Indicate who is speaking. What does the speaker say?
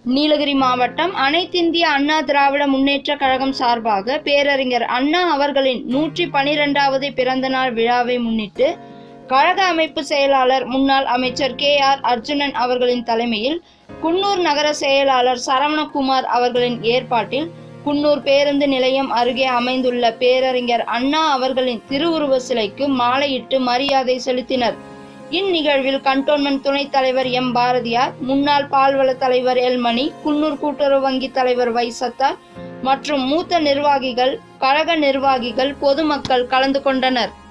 Speaker 1: நீலகிரி மாவட்டம் அனைத்திந்திய அண்ணா திராவிட முன்னேற்ற கழகம் சார்பாக பேரறிஞர் அண்ணா அவர்களின் நூற்றி பனிரெண்டாவது பிறந்த நாள் விழாவை முன்னிட்டு கழக அமைப்பு செயலாளர் முன்னாள் அமைச்சர் கே ஆர் அர்ஜுனன் அவர்களின் தலைமையில் குன்னூர் நகர செயலாளர் சரவணகுமார் அவர்களின் ஏற்பாட்டில் குன்னூர் பேருந்து நிலையம் அருகே அமைந்துள்ள பேரறிஞர் அண்ணா அவர்களின் திருவுருவ சிலைக்கு மாலையிட்டு மரியாதை செலுத்தினர் இந்நிகழ்வில் கண்டோன்மெண்ட் துணைத் தலைவர் எம் பாரதியார் முன்னாள் பால்வள தலைவர் எல் மணி குன்னூர் கூட்டுறவு வங்கி தலைவர் வை சத்தார் மற்றும் மூத்த நிர்வாகிகள் கழக நிர்வாகிகள் பொதுமக்கள் கலந்து கொண்டனர்